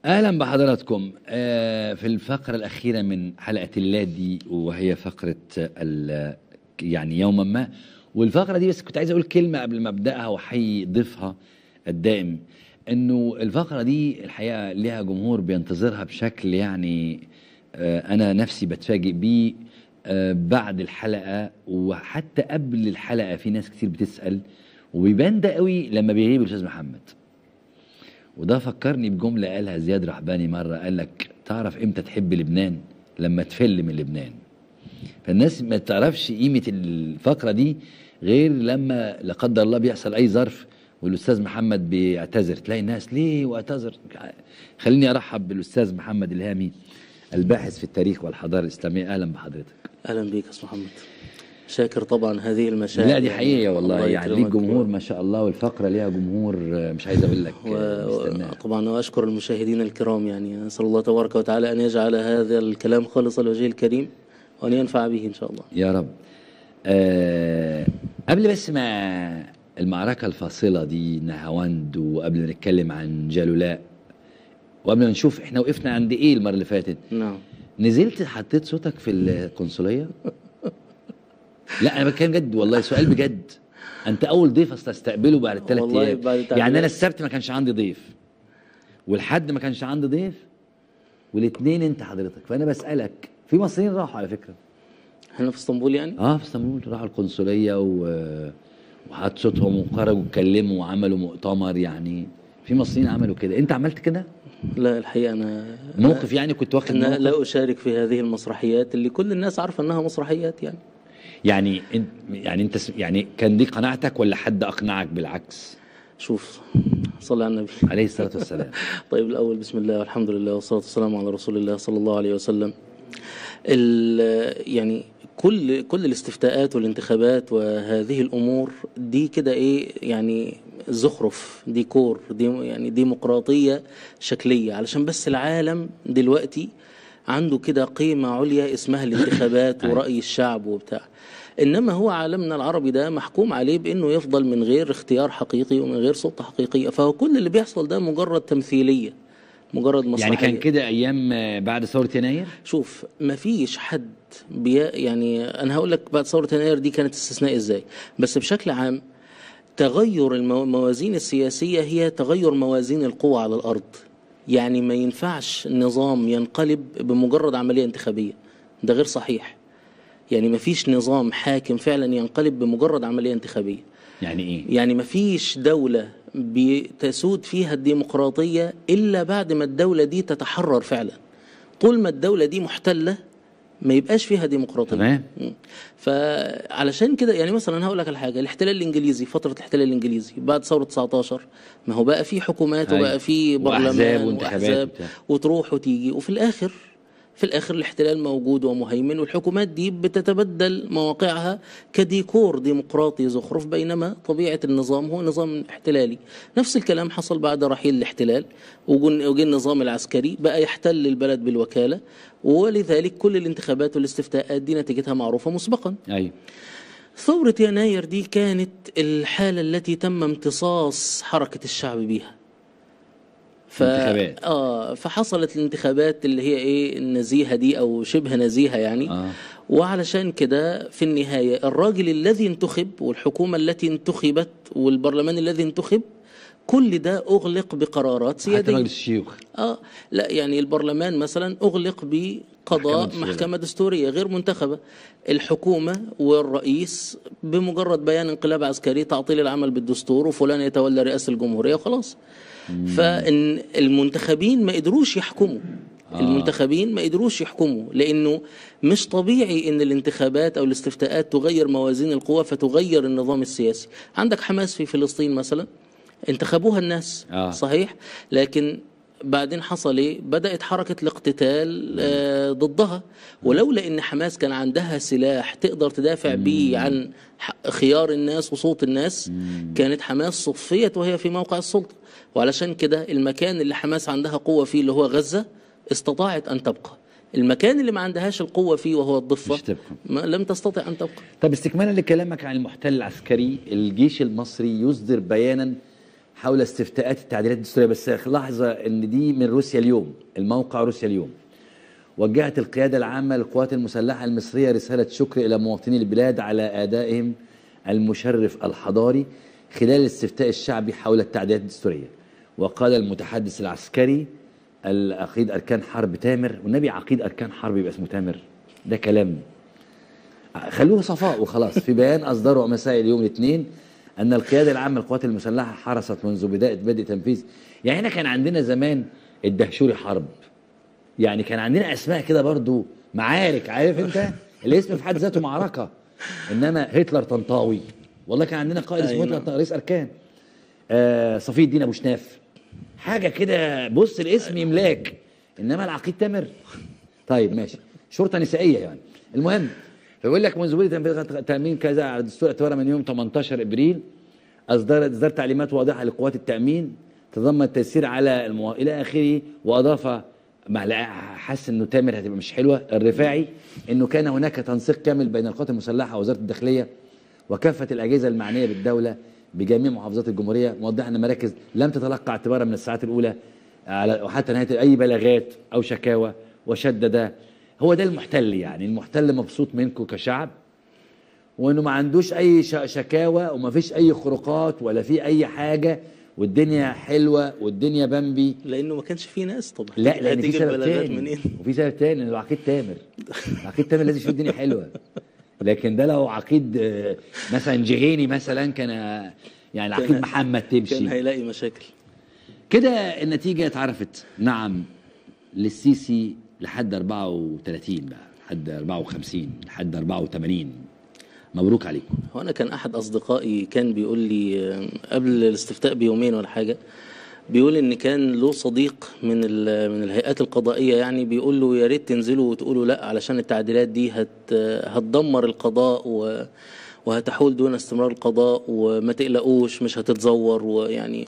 اهلا بحضراتكم آه، في الفقره الاخيره من حلقه اللادي وهي فقره ال- يعني يوما ما والفقره دي بس كنت عايز اقول كلمه قبل ما ابداها واحيي ضيفها الدائم انه الفقره دي الحقيقه ليها جمهور بينتظرها بشكل يعني آه، انا نفسي بتفاجئ بيه آه، بعد الحلقه وحتى قبل الحلقه في ناس كتير بتسال وبيبان ده قوي لما بيغيب الاستاذ محمد وده فكرني بجملة قالها زياد رحباني مرة قال لك تعرف امتى تحب لبنان لما تفل من لبنان فالناس ما تعرفش قيمة الفقرة دي غير لما لا قدر الله بيحصل أي ظرف والأستاذ محمد بيعتذر تلاقي الناس ليه واعتذر خليني أرحب بالأستاذ محمد الهامي الباحث في التاريخ والحضارة الإسلامية أهلا بحضرتك اهلا بك يا استاذ محمد شاكر طبعا هذه المشاعر لا دي يعني حقيقة والله الله يعني ليك يكرمك جمهور ما شاء الله والفقرة ليها جمهور آه، مش عايز أقول لك آه، بيستناها. وطبعا واشكر المشاهدين الكرام يعني اسال الله تبارك وتعالى ان يجعل هذا الكلام خالص لوجهه الكريم وان ينفع به ان شاء الله يا رب آه قبل بس ما المعركة الفاصلة دي نهاوند وقبل ما نتكلم عن جالولاء وقبل ما نشوف احنا وقفنا عند ايه المرة اللي فاتت نعم نزلت حطيت صوتك في القنصلية لا انا بتكلم جد والله سؤال بجد انت اول ضيف استقبله بعد الثلاث والله ايام بعد يعني انا تعبير. السبت ما كانش عندي ضيف والحد ما كانش عندي ضيف والاثنين انت حضرتك فانا بسالك في مصريين راحوا على فكره احنا في اسطنبول يعني اه في اسطنبول راحوا القنصليه و... وحط صوتهم وخرجوا اتكلموا وعملوا مؤتمر يعني في مصريين عملوا كده انت عملت كده لا الحقيقه انا موقف يعني كنت واخد انا موقف لا اشارك في هذه المسرحيات اللي كل الناس عارفه انها مسرحيات يعني يعني انت يعني انت س- يعني كان دي قناعتك ولا حد اقنعك بالعكس شوف صلي على النبي عليه الصلاه والسلام طيب الأول بسم الله والحمد لله والصلاة والسلام على رسول الله صلى الله عليه وسلم ال- يعني كل كل الاستفتاءات والانتخابات وهذه الأمور دي كده إيه يعني زخرف ديكور دي يعني ديمقراطية شكلية علشان بس العالم دلوقتي عنده كده قيمة عليا اسمها الانتخابات ورأي الشعب وبتاع إنما هو عالمنا العربي ده محكوم عليه بأنه يفضل من غير اختيار حقيقي ومن غير سلطة حقيقية فهو كل اللي بيحصل ده مجرد تمثيلية مجرد مسرحية يعني كان كده ايام آه، بعد ثوره يناير شوف مفيش حد بي يعني انا هقول لك بعد ثوره يناير دي كانت استثناء ازاي بس بشكل عام تغير المو- الموازين السياسيه هي تغير موازين القوى على الارض يعني ما ينفعش نظام ينقلب بمجرد عمليه انتخابيه ده غير صحيح يعني مفيش نظام حاكم فعلا ينقلب بمجرد عمليه انتخابيه يعني ايه يعني مفيش دولة بتسود فيها الديمقراطية إلا بعد ما الدولة دي تتحرر فعلا طول ما الدولة دي محتلة ما يبقاش فيها ديمقراطية تمام. مم. فعلشان كده يعني مثلا أنا هقول لك على حاجة الاحتلال الإنجليزي فترة الاحتلال الإنجليزي بعد ثورة 19 ما هو بقى في حكومات أيوة. وبقى في وأحزاب برلمان وانتخابات وأحزاب وبتاع. وتروح وتيجي وفي الآخر في الآخر الاحتلال موجود ومهيمن والحكومات دي بتتبدل مواقعها كديكور ديمقراطي زخرف بينما طبيعة النظام هو نظام احتلالي نفس الكلام حصل بعد رحيل الاحتلال وجن- وجه النظام العسكري بقى يحتل البلد بالوكالة ولذلك كل الانتخابات والاستفتاءات دي نتيجتها معروفة مسبقا ايوه ثورة يناير دي كانت الحالة التي تم امتصاص حركة الشعب بيها ف... انتخابات. اه فحصلت الانتخابات اللي هي ايه النزيهة دي او شبه نزيهة يعني اه وعلشان كده في النهاية الراجل الذي انتخب والحكومة التي انتخبت والبرلمان الذي انتخب كل ده أغلق بقرارات حتى سيادية مجلس الشيوخ اه لا يعني البرلمان مثلا اغلق بقضاء محكمة محكمة, دستورية. دستورية غير منتخبة الحكومة والرئيس بمجرد بيان انقلاب عسكري تعطيل العمل بالدستور وفلان يتولى رئاسة الجمهورية وخلاص فإن المنتخبين ما قدروش يحكموا آه. المنتخبين ما قدروش يحكموا لانه مش طبيعي ان الانتخابات او الاستفتاءات تغير موازين القوى فتغير النظام السياسي عندك حماس في فلسطين مثلا انتخبوها الناس آه. صحيح لكن بعدين حصل ايه بدات حركه الاقتتال آه ضدها ولولا ان حماس كان عندها سلاح تقدر تدافع بيه عن ح- خيار الناس وصوت الناس كانت حماس صفيت وهي في موقع السلطه وعلشان كده المكان اللي حماس عندها قوه فيه اللي هو غزه استطاعت ان تبقى المكان اللي ما عندهاش القوه فيه وهو الضفه مش تبقى. ما لم تستطع ان تبقى طب استكمالا لكلامك عن المحتل العسكري الجيش المصري يصدر بيانا حول استفتاءات التعديلات الدستوريه بس لحظه ان دي من روسيا اليوم الموقع روسيا اليوم وجهت القياده العامه للقوات المسلحه المصريه رساله شكر الى مواطني البلاد على ادائهم المشرف الحضاري خلال الاستفتاء الشعبي حول التعديلات الدستوريه وقال المتحدث العسكري العقيد اركان حرب تامر والنبي عقيد اركان حرب يبقى اسمه تامر ده كلام خلوه صفاء وخلاص في بيان اصدره مساء اليوم الاثنين ان القياده العامه للقوات المسلحه حرصت منذ بدايه بدء تنفيذ يعني احنا كان عندنا زمان الدهشوري حرب يعني كان عندنا اسماء كده برضو معارك عارف انت الاسم في حد ذاته معركه انما هتلر طنطاوي والله كان عندنا قائد اسمه أيوة. هتلر رئيس اركان آه صفي الدين ابو شناف حاجه كده بص الاسم يملاك انما العقيد تامر طيب ماشي شرطه نسائيه يعني المهم فيقول لك منذ بدء تنفيذ تامين كذا على دستور اعتبارا من يوم 18 ابريل اصدر اصدار تعليمات واضحه لقوات التامين تضمن التيسير على المو... الى اخره واضاف مع لا حس انه تامر هتبقى مش حلوه الرفاعي انه كان هناك تنسيق كامل بين القوات المسلحه ووزاره الداخليه وكافه الاجهزه المعنيه بالدوله بجميع محافظات الجمهوريه موضحا ان المراكز لم تتلقى اعتبارا من الساعات الاولى على وحتى نهايه اي بلاغات او شكاوى وشدد هو ده المحتل يعني المحتل مبسوط منكم كشعب وانه ما عندوش اي ش- شكاوى وما فيش اي خروقات ولا في اي حاجه والدنيا حلوه والدنيا بامبي لانه ما كانش فيه ناس طبعا لا لان في هتيجي سبب البلاغات تاني منين وفي سبب تاني انه عقيد تامر عقيد تامر لازم يشوف الدنيا حلوه لكن ده لو عقيد آه، مثلا جهيني مثلا كان آه، يعني عقيد كان- محمد كان تمشي هيلاقي مشاكل كده النتيجه اتعرفت نعم للسيسي لحد 34 بقى لحد 54 لحد 84 مبروك عليكم هو انا كان احد اصدقائي كان بيقول لي آه، قبل الاستفتاء بيومين ولا حاجه بيقول ان كان له صديق من ال- من الهيئات القضائيه يعني بيقول له يا ريت تنزلوا وتقولوا لا علشان التعديلات دي هت هتدمر القضاء و وهتحول دون استمرار القضاء وما تقلقوش مش هتتزور ويعني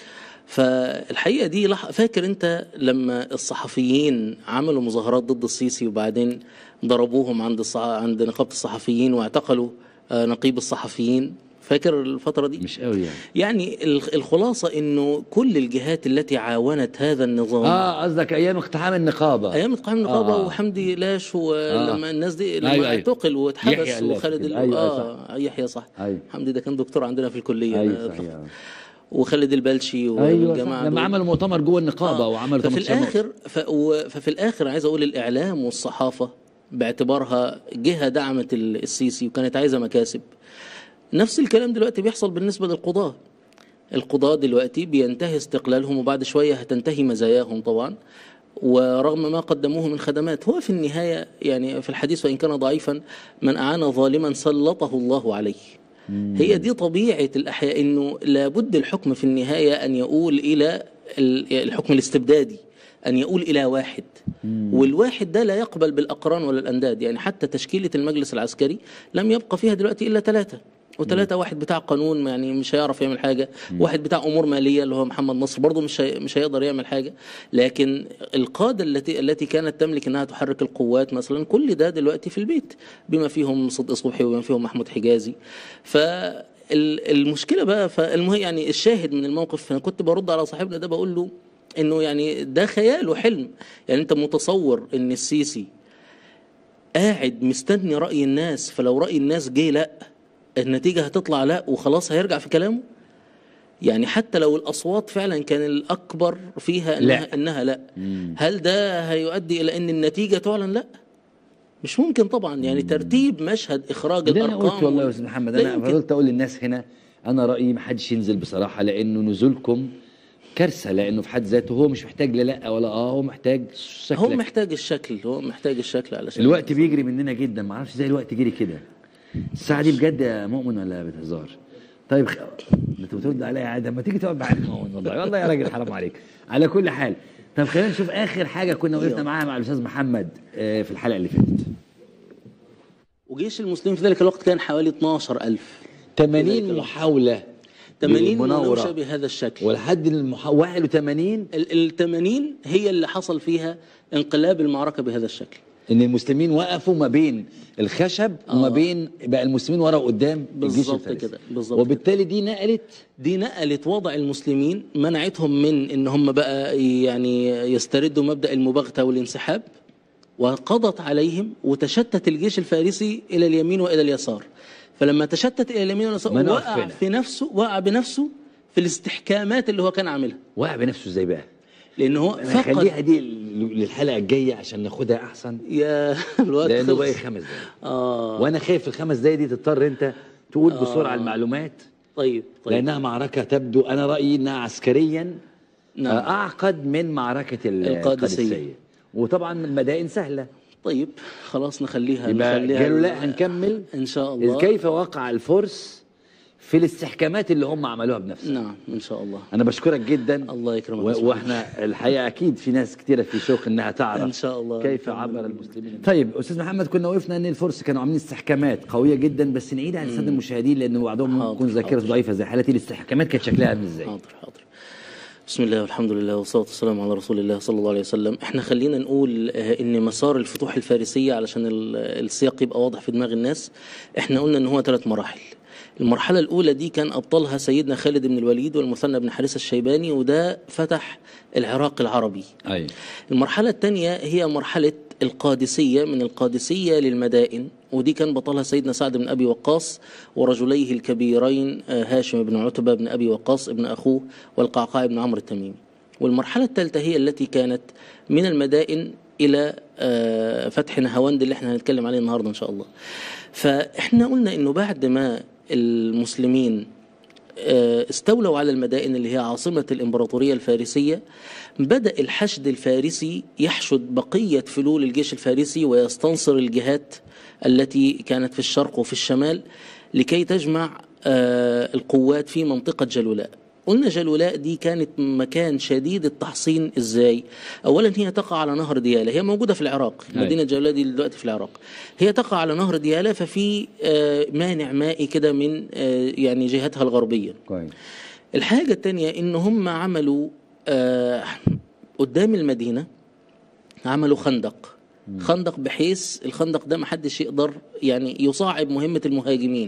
فالحقيقه دي لح... فاكر انت لما الصحفيين عملوا مظاهرات ضد السيسي وبعدين ضربوهم عند الصح... عند نقابه الصحفيين واعتقلوا آه، نقيب الصحفيين فاكر الفتره دي مش قوي يعني يعني ال- الخلاصه انه كل الجهات التي عاونت هذا النظام اه قصدك ايام اقتحام النقابه ايام اقتحام النقابه آه. وحمدي لاش ولما الناس دي لما أيوة، أيوة. اعتقل يحيى واتحبس اللاش وخالد كده. ال- أيوة، اه يحيى صح أيوة. حمدي ده كان دكتور عندنا في الكليه ايوه أنا صحيح آه. وخالد البلشي ايوه والجماعه صح. لما دول. عملوا مؤتمر جوه النقابه آه. وعملوا ففي 18 نقطة. الاخر ف... و... ففي الاخر عايز اقول الاعلام والصحافه باعتبارها جهه دعمت ال- السيسي وكانت عايزه مكاسب نفس الكلام دلوقتي بيحصل بالنسبه للقضاه القضاه دلوقتي بينتهي استقلالهم وبعد شويه هتنتهي مزاياهم طبعا ورغم ما قدموه من خدمات هو في النهايه يعني في الحديث وان كان ضعيفا من اعان ظالما سلطه الله عليه هي دي طبيعه الاحياء انه لابد الحكم في النهايه ان يؤول الى ال- الحكم الاستبدادي ان يؤول الى واحد والواحد ده لا يقبل بالاقران ولا الانداد يعني حتى تشكيله المجلس العسكري لم يبقى فيها دلوقتي الا ثلاثه وثلاثة واحد بتاع قانون يعني مش هيعرف يعمل حاجة واحد بتاع أمور مالية اللي هو محمد نصر برضه مش هي مش هيقدر يعمل حاجة لكن القادة التي التي كانت تملك أنها تحرك القوات مثلا كل ده دلوقتي في البيت بما فيهم صدق صبحي وبما فيهم محمود حجازي فالمشكلة بقى فالمهم يعني الشاهد من الموقف أنا كنت برد على صاحبنا ده بقول له انه يعني ده خيال وحلم يعني انت متصور ان السيسي قاعد مستني رأي الناس فلو رأي الناس جه لا النتيجة هتطلع لا وخلاص هيرجع في كلامه يعني حتى لو الأصوات فعلا كان الأكبر فيها إنها لا. لا, إنها لا. هل ده هيؤدي إلى أن النتيجة تعلن لا مش ممكن طبعا يعني ترتيب مشهد إخراج ده انا الأرقام قلت والله يا وال- استاذ محمد لا انا يمكن. فضلت اقول للناس هنا انا رايي ما حدش ينزل بصراحه لانه نزولكم كارثه لانه في حد ذاته هو مش محتاج لا لا ولا اه هو محتاج شكلك هو محتاج الشكل هو محتاج الشكل علشان الوقت بيجري مننا جدا ما اعرفش ازاي الوقت جري كده الساعه دي بجد يا مؤمن ولا بتهزار طيب خ... انت بترد عليا عادي ما تيجي تقعد معايا يا مؤمن والله والله يا راجل حرام عليك على كل حال طب خلينا نشوف اخر حاجه كنا وقفنا معاها مع الاستاذ محمد آه، في الحلقه اللي فاتت وجيش المسلمين في ذلك الوقت كان حوالي 12000 80 محاوله 80 مناورة. مناوشة بهذا الشكل ولحد المح... 81 ال ال 80 هي اللي حصل فيها انقلاب المعركة بهذا الشكل ان المسلمين وقفوا ما بين الخشب وما آه. بين بقى المسلمين ورا وقدام الجيش بالظبط الفارسي كده، بالظبط وبالتالي دي نقلت دي نقلت وضع المسلمين منعتهم من ان هم بقى يعني يستردوا مبدا المباغته والانسحاب وقضت عليهم وتشتت الجيش الفارسي الى اليمين والى اليسار فلما تشتت الى اليمين واليسار منع وقع فينا. في نفسه وقع بنفسه في الاستحكامات اللي هو كان عاملها وقع بنفسه ازاي بقى؟ لان هو انا فقد هخليها دي للحلقه الجايه عشان ناخدها احسن يا الوقت لانه خلص. باقي خمس دقايق اه وانا خايف في الخمس دقايق دي تضطر انت تقول بسرعه المعلومات طيب طيب لانها معركه تبدو انا رايي انها عسكريا نعم. آه، اعقد من معركه ال- القادسية. وطبعا المدائن سهله طيب خلاص نخليها يبقى نخليها قالوا لا هنكمل ان شاء إذ الله كيف وقع الفرس في الاستحكامات اللي هم عملوها بنفسهم نعم ان شاء الله انا بشكرك جدا الله يكرمك و- يا سيدي. واحنا الحقيقه اكيد في ناس كتيره في شوق انها تعرف إن شاء الله. كيف عبر المسلمين طيب استاذ محمد كنا وقفنا ان الفرس كانوا عاملين استحكامات قويه جدا بس نعيد على الساده المشاهدين لان بعضهم ممكن حاضر، يكون ذاكرته حاضر. ضعيفه زي حالتي الاستحكامات كانت شكلها عامل ازاي حاضر حاضر بسم الله والحمد لله والصلاة والسلام على رسول الله صلى الله عليه وسلم احنا خلينا نقول آه، ان مسار الفتوح الفارسية علشان ال- السياق يبقى واضح في دماغ الناس احنا قلنا ان هو ثلاث مراحل المرحلة الأولى دي كان أبطالها سيدنا خالد بن الوليد والمثنى بن حارثة الشيباني وده فتح العراق العربي ايوه المرحلة الثانية هي مرحلة القادسية من القادسية للمدائن ودي كان بطلها سيدنا سعد بن أبي وقاص ورجليه الكبيرين آه، هاشم بن عتبة بن أبي وقاص ابن أخوه والقعقاع بن عمرو التميمي والمرحلة الثالثة هي التي كانت من المدائن إلى آه، فتح نهاوند اللي احنا هنتكلم عليه النهاردة إن شاء الله فاحنا قلنا إنه بعد ما المسلمين آه، استولوا على المدائن اللي هي عاصمة الإمبراطورية الفارسية بدأ الحشد الفارسي يحشد بقية فلول الجيش الفارسي ويستنصر الجهات التي كانت في الشرق وفي الشمال لكي تجمع آه، القوات في منطقة جلولاء قلنا جلولاء دي كانت مكان شديد التحصين ازاي اولا هي تقع على نهر ديالى هي موجوده في العراق أي. مدينه جلولاء دي دلوقتي في العراق هي تقع على نهر ديالى ففي آه، مانع مائي كده من آه، يعني جهتها الغربيه كويس الحاجة التانية إن هم عملوا آه قدام المدينة عملوا خندق خندق بحيث الخندق ده محدش يقدر يعني يصعب مهمة المهاجمين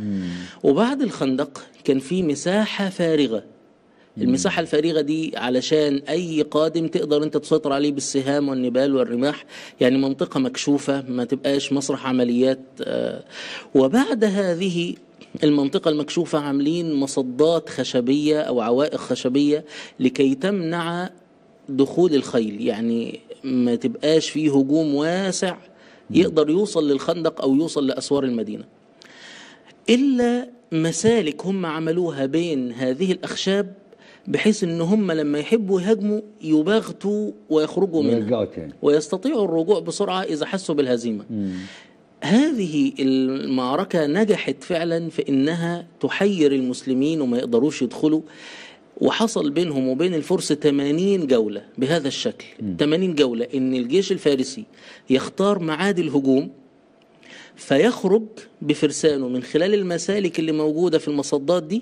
وبعد الخندق كان في مساحة فارغة المساحة الفارغة دي علشان أي قادم تقدر أنت تسيطر عليه بالسهام والنبال والرماح يعني منطقة مكشوفة ما تبقاش مسرح عمليات آه، وبعد هذه المنطقة المكشوفة عاملين مصدات خشبية أو عوائق خشبية لكي تمنع دخول الخيل يعني ما تبقاش فيه هجوم واسع يقدر يوصل للخندق أو يوصل لأسوار المدينة إلا مسالك هم عملوها بين هذه الأخشاب بحيث ان هم لما يحبوا يهاجموا يباغتوا ويخرجوا منها ويرجعوا تاني ويستطيعوا الرجوع بسرعة إذا حسوا بالهزيمة هذه المعركة نجحت فعلا في إنها تحير المسلمين وما يقدروش يدخلوا وحصل بينهم وبين الفرس 80 جولة بهذا الشكل 80 جولة إن الجيش الفارسي يختار معاد الهجوم فيخرج بفرسانه من خلال المسالك اللي موجودة في المصدات دي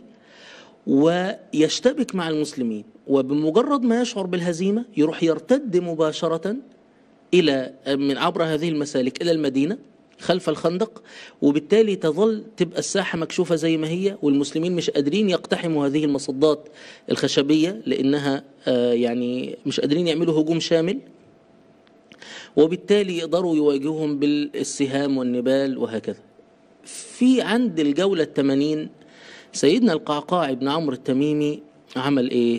ويشتبك مع المسلمين وبمجرد ما يشعر بالهزيمة يروح يرتد مباشرة إلى من عبر هذه المسالك إلى المدينة خلف الخندق وبالتالي تظل تبقى الساحة مكشوفة زي ما هي والمسلمين مش قادرين يقتحموا هذه المصدات الخشبية لأنها آه، يعني مش قادرين يعملوا هجوم شامل وبالتالي يقدروا يواجهوهم بالسهام والنبال وهكذا في عند الجولة الثمانين سيدنا القعقاع بن عمرو التميمي عمل ايه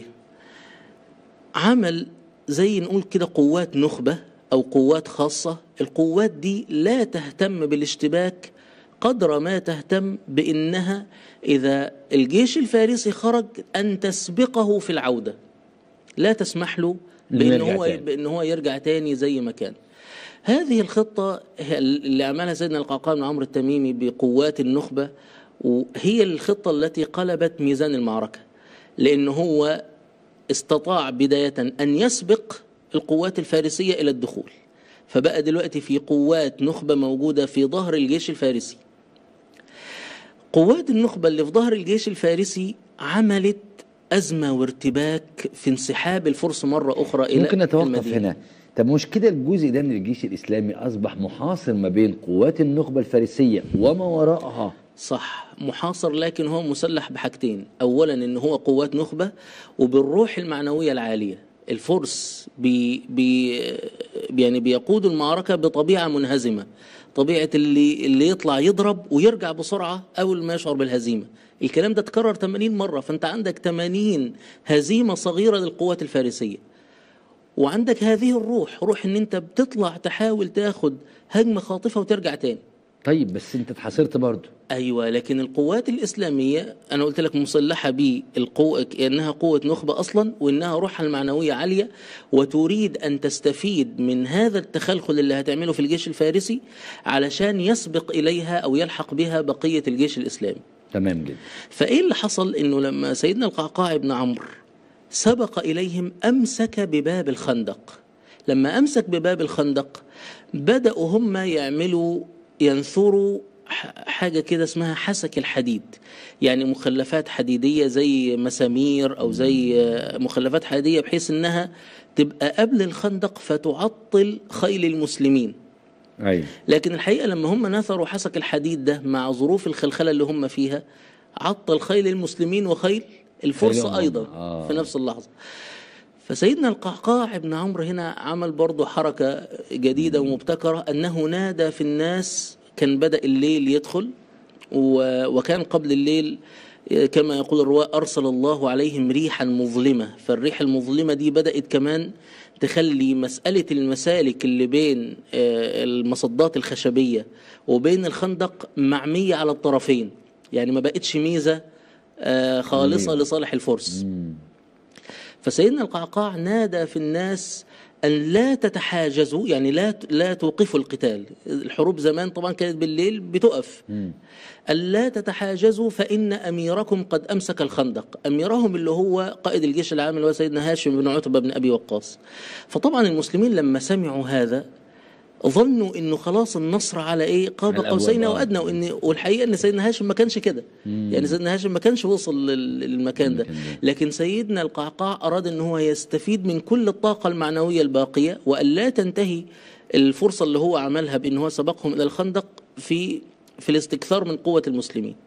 عمل زي نقول كده قوات نخبة أو قوات خاصة القوات دي لا تهتم بالاشتباك قدر ما تهتم بأنها إذا الجيش الفارسي خرج أن تسبقه في العودة لا تسمح له إنه بأن يرجع هو تاني. بأن هو يرجع تاني زي ما كان هذه الخطة هي اللي عملها سيدنا القعقاع بن عمرو التميمي بقوات النخبة وهي الخطة التي قلبت ميزان المعركة لأن هو استطاع بداية أن يسبق القوات الفارسية إلى الدخول فبقى دلوقتي في قوات نخبة موجودة في ظهر الجيش الفارسي قوات النخبة اللي في ظهر الجيش الفارسي عملت أزمة وارتباك في انسحاب الفرس مرة أخرى إلى ممكن نتوقف المدينة. هنا طب مش كده الجزء ده من الجيش الاسلامي اصبح محاصر ما بين قوات النخبه الفارسيه وما وراءها صح محاصر لكن هو مسلح بحاجتين اولا ان هو قوات نخبه وبالروح المعنويه العاليه الفرس بي بي يعني بيقودوا المعركه بطبيعه منهزمه طبيعه اللي اللي يطلع يضرب ويرجع بسرعه اول ما يشعر بالهزيمه الكلام ده اتكرر 80 مره فانت عندك 80 هزيمه صغيره للقوات الفارسيه وعندك هذه الروح روح ان انت بتطلع تحاول تاخد هجمه خاطفه وترجع تاني طيب بس انت اتحاصرت برضه ايوه لكن القوات الاسلاميه انا قلت لك مسلحه بالقوه انها قوه نخبه اصلا وانها روحها المعنويه عاليه وتريد ان تستفيد من هذا التخلخل اللي هتعمله في الجيش الفارسي علشان يسبق اليها او يلحق بها بقيه الجيش الاسلامي تمام جدا فايه اللي حصل انه لما سيدنا القعقاع بن عمرو سبق اليهم امسك بباب الخندق لما امسك بباب الخندق بداوا هم يعملوا ينثروا ح- حاجه كده اسمها حسك الحديد يعني مخلفات حديديه زي مسامير او زي آه، مخلفات حديديه بحيث انها تبقى قبل الخندق فتعطل خيل المسلمين ايوه لكن الحقيقه لما هم نثروا حسك الحديد ده مع ظروف الخلخله اللي هم فيها عطل خيل المسلمين وخيل الفرس خيلهم. ايضا آه. في نفس اللحظه فسيدنا القعقاع بن عمرو هنا عمل برضه حركه جديده ومبتكره انه نادى في الناس كان بدا الليل يدخل و- وكان قبل الليل كما يقول الرواة أرسل الله عليهم ريحا مظلمة فالريح المظلمة دي بدأت كمان تخلي مسألة المسالك اللي بين آه، المصدات الخشبية وبين الخندق معمية على الطرفين يعني ما بقتش ميزة آه، خالصة لصالح الفرس فسيدنا القعقاع نادى في الناس أن لا تتحاجزوا يعني لا لا توقفوا القتال الحروب زمان طبعا كانت بالليل بتقف ألا تتحاجزوا فإن أميركم قد أمسك الخندق أميرهم اللي هو قائد الجيش العام اللي هو سيدنا هاشم بن عتبة بن أبي وقاص فطبعا المسلمين لما سمعوا هذا ظنوا انه خلاص النصر على ايه قاب على قوسين الأبواب، او آه. ادنى وان والحقيقه ان سيدنا هاشم ما كانش كده يعني سيدنا هاشم ما كانش وصل لل- للمكان ده المكان ده. لكن سيدنا القعقاع اراد ان هو يستفيد من كل الطاقه المعنويه الباقيه وان لا تنتهي الفرصه اللي هو عملها بان هو سبقهم الى الخندق في في الاستكثار من قوه المسلمين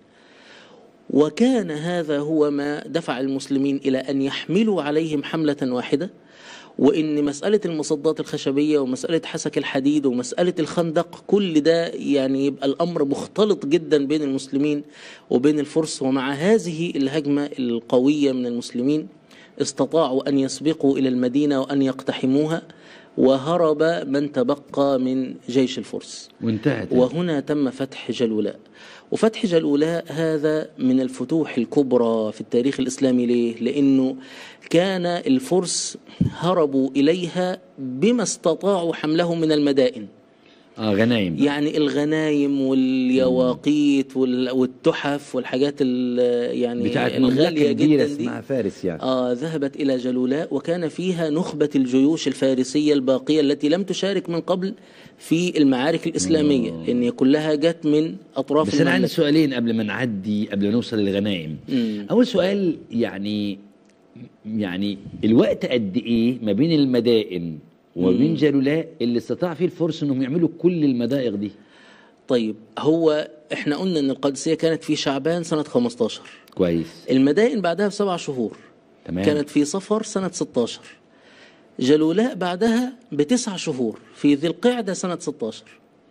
وكان هذا هو ما دفع المسلمين الى ان يحملوا عليهم حمله واحده وان مساله المصدات الخشبيه ومساله حسك الحديد ومساله الخندق كل ده يعني يبقى الامر مختلط جدا بين المسلمين وبين الفرس ومع هذه الهجمه القويه من المسلمين استطاعوا ان يسبقوا الى المدينه وان يقتحموها وهرب من تبقى من جيش الفرس وانتهت وهنا تم فتح جلولاء وفتح جلولاء هذا من الفتوح الكبرى في التاريخ الإسلامي ليه؟ لأنه كان الفرس هربوا إليها بما استطاعوا حمله من المدائن اه غنايم يعني الغنايم واليواقيت وال- والتحف والحاجات ال- يعني بتاعت الغالية مملكه كبيره جدا دي اسمها فارس يعني آه ذهبت إلى جلولاء وكان فيها نخبة الجيوش الفارسية الباقية التي لم تشارك من قبل في المعارك الإسلامية لأن هي كلها جت من أطراف بس انا عندي المملكة سؤالين قبل ما نعدي قبل ما نوصل للغنائم مم. اول سؤال يعني يعني الوقت قد ايه ما بين المدائن وما بين جلولاء اللي استطاع فيه الفرس انهم يعملوا كل المضايق دي طيب هو احنا قلنا ان القادسية كانت في شعبان سنة 15 كويس المدائن بعدها بسبع شهور تمام كانت في صفر سنة 16 جلولاء بعدها بتسع شهور في ذي القعدة سنة 16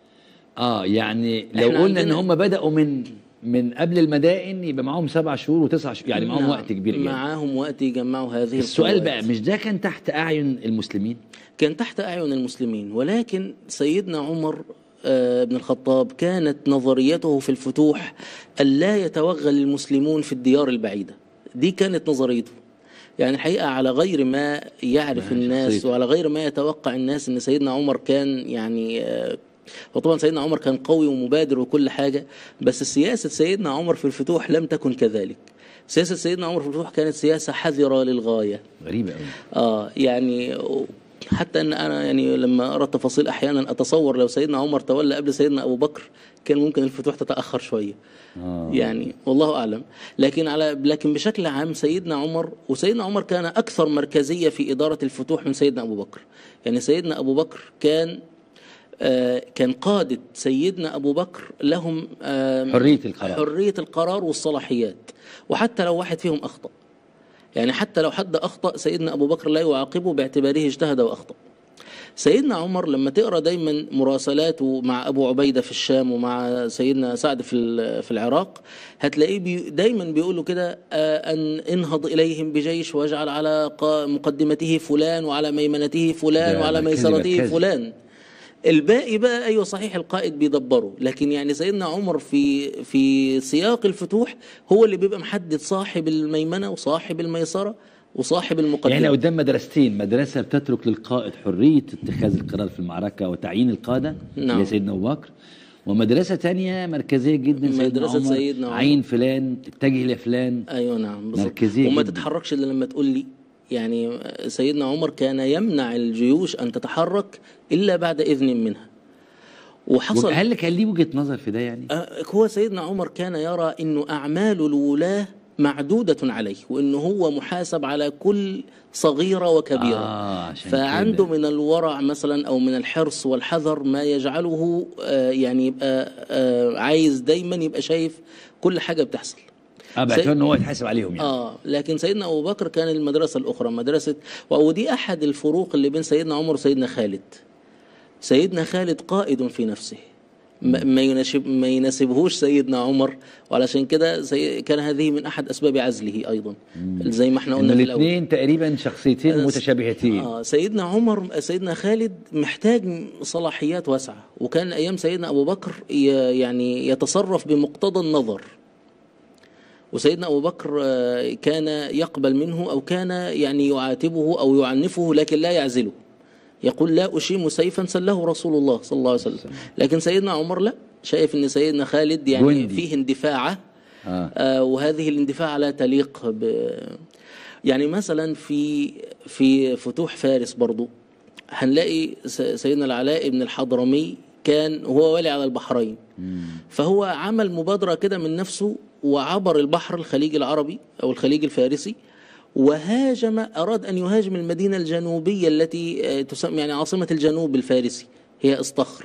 اه يعني لو إحنا قلنا ان عندنا- هم بداوا من من قبل المدائن يبقى معاهم سبع شهور وتسع شهور يعني معاهم نعم، وقت كبير جدا معاهم وقت يجمعوا هذه السؤال القوات. بقى مش ده كان تحت اعين المسلمين كان تحت أعين المسلمين ولكن سيدنا عمر آه، بن الخطاب كانت نظريته في الفتوح ألا يتوغل المسلمون في الديار البعيدة دي كانت نظريته يعني الحقيقة على غير ما يعرف ما هي الناس شخصيته. وعلى غير ما يتوقع الناس أن سيدنا عمر كان يعني آه، وطبعا سيدنا عمر كان قوي ومبادر وكل حاجة بس سياسة سيدنا عمر في الفتوح لم تكن كذلك سياسة سيدنا عمر في الفتوح كانت سياسة حذرة للغاية غريبه قوي اه يعني حتى ان انا يعني لما ارى التفاصيل احيانا اتصور لو سيدنا عمر تولى قبل سيدنا ابو بكر كان ممكن الفتوح تتاخر شويه آه. يعني والله اعلم لكن على لكن بشكل عام سيدنا عمر وسيدنا عمر كان اكثر مركزيه في اداره الفتوح من سيدنا ابو بكر يعني سيدنا ابو بكر كان آه، كان قادة سيدنا أبو بكر لهم آه، حرية القرار. حرية القرار والصلاحيات وحتى لو واحد فيهم أخطأ يعني حتى لو حد أخطأ سيدنا أبو بكر لا يعاقبه باعتباره اجتهد وأخطأ سيدنا عمر لما تقرا دايما مراسلاته مع ابو عبيده في الشام ومع سيدنا سعد في ال- في العراق هتلاقيه بي دايما بيقول له كده آه، ان انهض اليهم بجيش واجعل على قا- مقدمته فلان وعلى ميمنته فلان ده وعلى مركزي ميسرته مركزي. فلان الباقي بقى ايوه صحيح القائد بيدبره لكن يعني سيدنا عمر في في سياق الفتوح هو اللي بيبقى محدد صاحب الميمنه وصاحب الميسره وصاحب المقدمه يعني قدام مدرستين مدرسة بتترك للقائد حرية اتخاذ القرار في المعركة وتعيين القادة نعم. اللي هي سيدنا أبو بكر ومدرسة تانية مركزية جدا سيدنا مدرسة عمر سيدنا عمر. عين فلان اتجه لفلان ايوه نعم بالظبط مركزية وما جداً. تتحركش الا لما تقول لي يعني سيدنا عمر كان يمنع الجيوش ان تتحرك الا بعد اذن منها وحصل هل كان ليه وجهة نظر في ده يعني؟ آه، هو سيدنا عمر كان يرى انه اعمال الولاه معدودة عليه وانه هو محاسب على كل صغيرة وكبيرة آه عشان فعنده كده. من الورع مثلا او من الحرص والحذر ما يجعله آه، يعني يبقى آه، عايز دايما يبقى شايف كل حاجة بتحصل اه باعتبار ان هو يتحاسب عليهم يعني اه لكن سيدنا ابو بكر كان المدرسه الاخرى مدرسه ودي احد الفروق اللي بين سيدنا عمر وسيدنا خالد سيدنا خالد قائد في نفسه ما ما يناسب ما يناسبهوش سيدنا عمر وعلشان كده سي... كان هذه من احد اسباب عزله ايضا زي ما احنا ان قلنا في الاول الاثنين تقريبا شخصيتين متشابهتين آه سيدنا عمر سيدنا خالد محتاج صلاحيات واسعة وكان أيام سيدنا أبو بكر ي- يعني يتصرف بمقتضى النظر وسيدنا أبو بكر آه، كان يقبل منه أو كان يعني يعاتبه أو يعنفه لكن لا يعزله يقول لا أشيم سيفا سله رسول الله صلى الله عليه وسلم لكن سيدنا عمر لا شايف أن سيدنا خالد يعني جندي. فيه اندفاعه آه. آه، وهذه الاندفاع لا تليق ب يعني مثلا في في فتوح فارس برضو هنلاقي س- سيدنا العلاء بن الحضرمي كان هو والي على البحرين فهو عمل مبادرة كده من نفسه وعبر البحر الخليج العربي أو الخليج الفارسي وهاجم أراد أن يهاجم المدينة الجنوبية التي آه، تسمى يعني عاصمة الجنوب الفارسي هي اسطخر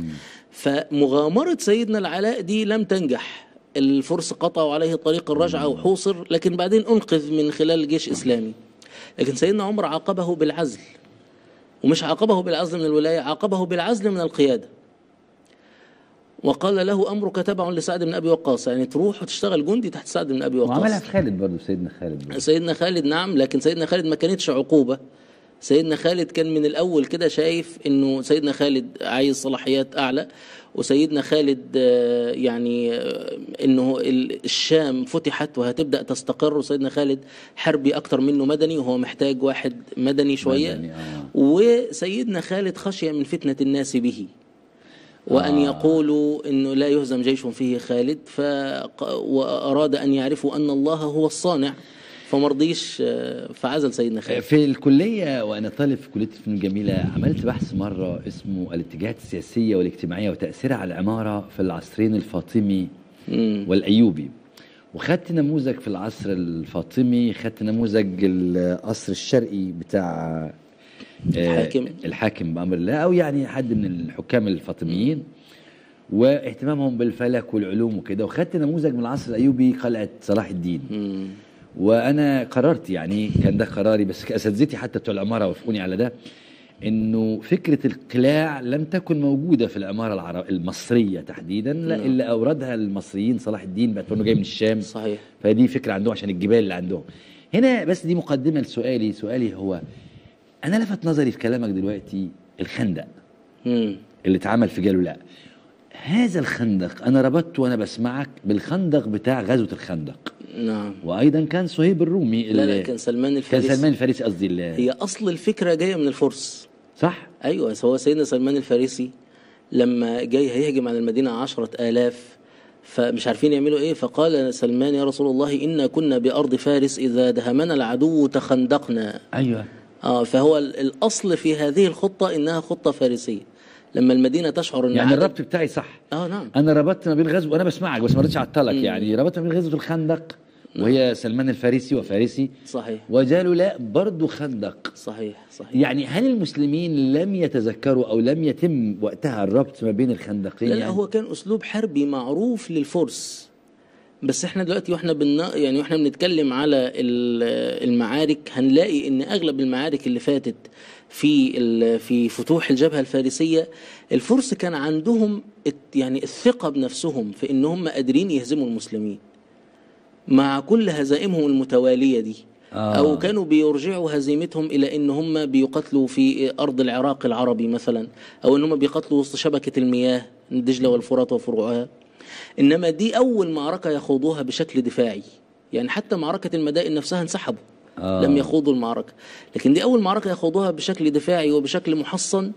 فمغامرة سيدنا العلاء دي لم تنجح الفرس قطعوا عليه طريق الرجعة وحوصر لكن بعدين أنقذ من خلال جيش إسلامي لكن سيدنا عمر عاقبه بالعزل ومش عاقبه بالعزل من الولاية عاقبه بالعزل من القيادة وقال له أمرك تبع لسعد بن أبي وقاص يعني تروح وتشتغل جندي تحت سعد بن أبي وعملها وقاص في خالد برضه سيدنا خالد برضه. سيدنا خالد نعم لكن سيدنا خالد ما كانتش عقوبة سيدنا خالد كان من الأول كده شايف إنه سيدنا خالد عايز صلاحيات أعلى وسيدنا خالد آه، يعني آه، إنه ال- الشام فتحت وهتبدأ تستقر وسيدنا خالد حربي أكتر منه مدني وهو محتاج واحد مدني شوية مدني، آه. وسيدنا خالد خشي من فتنة الناس به وأن آه. يقولوا أنه لا يهزم جيش فيه خالد فق- وأراد أن يعرفوا أن الله هو الصانع فمرضيش آه، فعزل سيدنا خالد في الكلية وأنا طالب في كلية الفنون الجميلة عملت بحث مرة اسمه الاتجاهات السياسية والاجتماعية وتأثيرها على العمارة في العصرين الفاطمي مم. والأيوبي وخدت نموذج في العصر الفاطمي خدت نموذج القصر الشرقي بتاع آه، الحاكم. الحاكم بأمر الله أو يعني حد من الحكام الفاطميين واهتمامهم بالفلك والعلوم وكده وخدت نموذج من العصر الأيوبي قلعة صلاح الدين مم. وانا قررت يعني كان ده قراري بس اساتذتي حتى بتوع العماره وافقوني على ده انه فكره القلاع لم تكن موجوده في العماره العرب المصريه تحديدا لا نعم. الا اوردها المصريين صلاح الدين باعتباره جاي من الشام صحيح فدي فكره عندهم عشان الجبال اللي عندهم هنا بس دي مقدمه لسؤالي سؤالي هو انا لفت نظري في كلامك دلوقتي الخندق مم. اللي اتعمل في جالولاء هذا الخندق انا ربطته وانا بسمعك بالخندق بتاع غزوه الخندق نعم وايضا كان صهيب الرومي لا لا اللي- كان سلمان كان الفارسي سلمان الفارسي قصدي ال- هي أصل الفكرة جاية من الفرس صح أيوة هو سيدنا سلمان الفارسي لما جاي هيهجم على المدينة عشرة آلاف فمش عارفين يعملوا ايه فقال سلمان يا رسول الله إنا كنا بأرض فارس إذا دهمنا العدو تخندقنا ايوه اه فهو ال- الاصل في هذه الخطه انها خطه فارسيه لما المدينه تشعر ان يعني عدد- الربط بتاعي صح اه نعم انا ربطت ما بين غزو وانا بسمعك بس ما رضيتش اعطلك يعني ربطت ما بين غزوه الخندق وهي سلمان الفارسي وفارسي صحيح وجالوا لا برضه خندق صحيح صحيح يعني هل المسلمين لم يتذكروا او لم يتم وقتها الربط ما بين الخندقين لا لا يعني؟ هو كان اسلوب حربي معروف للفرس بس احنا دلوقتي واحنا بن يعني واحنا بنتكلم على ال- المعارك هنلاقي ان اغلب المعارك اللي فاتت في ال- في فتوح الجبهه الفارسيه الفرس كان عندهم الت- يعني الثقه بنفسهم في ان هم قادرين يهزموا المسلمين مع كل هزائمهم المتواليه دي آه. او كانوا بيرجعوا هزيمتهم الى ان هم بيقاتلوا في ارض العراق العربي مثلا او ان هم بيقاتلوا وسط شبكه المياه دجله والفرات وفروعها انما دي اول معركه يخوضوها بشكل دفاعي يعني حتى معركه المدائن نفسها انسحبوا آه. لم يخوضوا المعركه لكن دي اول معركه يخوضوها بشكل دفاعي وبشكل محصن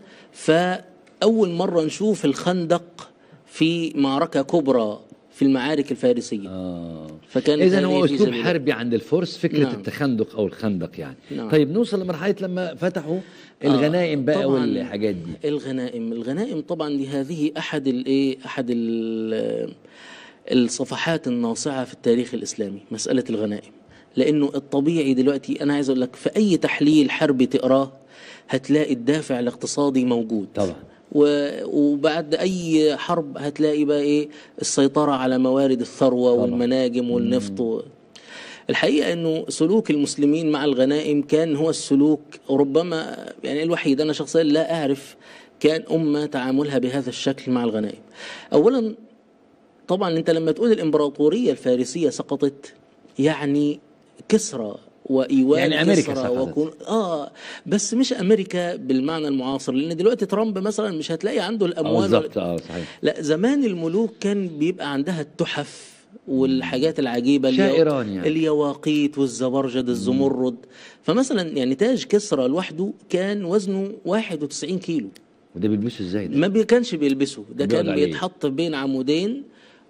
فاول مره نشوف الخندق في معركه كبرى في المعارك الفارسيه آه. فكان اذا هو هذه في اسلوب سبيل- حربي عند الفرس فكره نعم. التخندق او الخندق يعني نعم. طيب نوصل لمرحله لما فتحوا الغنائم بقى طبعاً والحاجات دي الغنائم الغنائم طبعا دي هذه احد الايه احد ال- الصفحات الناصعه في التاريخ الاسلامي مساله الغنائم لانه الطبيعي دلوقتي انا عايز اقول لك في اي تحليل حربي تقراه هتلاقي الدافع الاقتصادي موجود طبعا و- وبعد اي حرب هتلاقي بقى ايه السيطره على موارد الثروه طبعا. والمناجم والنفط و... الحقيقه انه سلوك المسلمين مع الغنائم كان هو السلوك ربما يعني الوحيد انا شخصيا لا اعرف كان امه تعاملها بهذا الشكل مع الغنائم. اولا طبعا انت لما تقول الامبراطوريه الفارسيه سقطت يعني كسرى وايوان يعني أمريكا كسرى سقطت. وكون اه بس مش امريكا بالمعنى المعاصر لان دلوقتي ترامب مثلا مش هتلاقي عنده آه، الاموال بالظبط اه صحيح لا زمان الملوك كان بيبقى عندها التحف والحاجات العجيبة اليو- شاعران يعني. اليواقيت والزبرجد الزمرد فمثلا يعني تاج كسرى لوحده كان وزنه 91 كيلو وده بيلبسوا ازاي ده ما بي- كانش بيلبسه ده بيقعد كان عليه. بيتحط بين عمودين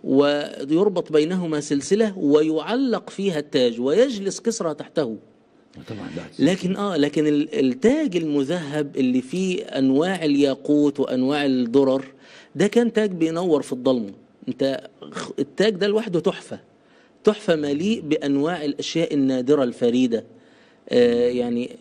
ويربط بينهما سلسلة ويعلق فيها التاج ويجلس كسرى تحته طبعا ده لكن اه لكن ال- التاج المذهب اللي فيه انواع الياقوت وانواع الدرر ده كان تاج بينور في الضلمه انت خ- التاج ده لوحده تحفه تحفه مليء بانواع الاشياء النادره الفريده آه يعني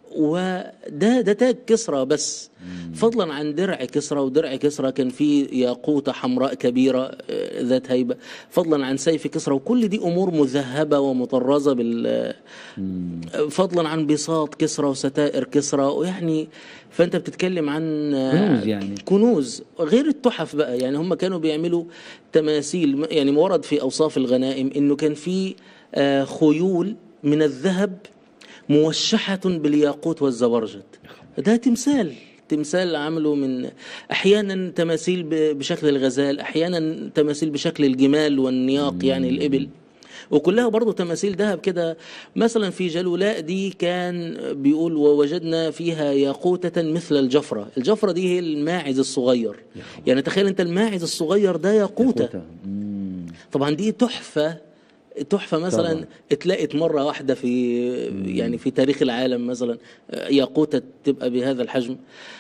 وده ده تاج كسرى بس فضلا عن درع كسرى ودرع كسرى كان فيه ياقوتة حمراء كبيرة آه، ذات هيبة فضلا عن سيف كسرى وكل دي أمور مذهبة ومطرزة بال فضلا عن بساط كسرى وستائر كسرى ويعني فانت بتتكلم عن كنوز يعني. كنوز غير التحف بقى يعني هم كانوا بيعملوا تماثيل يعني ورد في اوصاف الغنائم انه كان في آه، خيول من الذهب موشحة بالياقوت والزبرجد ده تمثال تمثال عمله من احيانا تماثيل ب- بشكل الغزال احيانا تماثيل بشكل الجمال والنياق يعني الابل وكلها برضه تماثيل ذهب كده مثلا في جلولاء دي كان بيقول ووجدنا فيها ياقوتة مثل الجفرة الجفرة دي هي الماعز الصغير يعني تخيل انت الماعز الصغير ده ياقوتة مم. طبعا دي تحفة تحفة مثلا طبعا. اتلاقت مرة واحدة في يعني في تاريخ العالم مثلا ياقوتة تبقى بهذا الحجم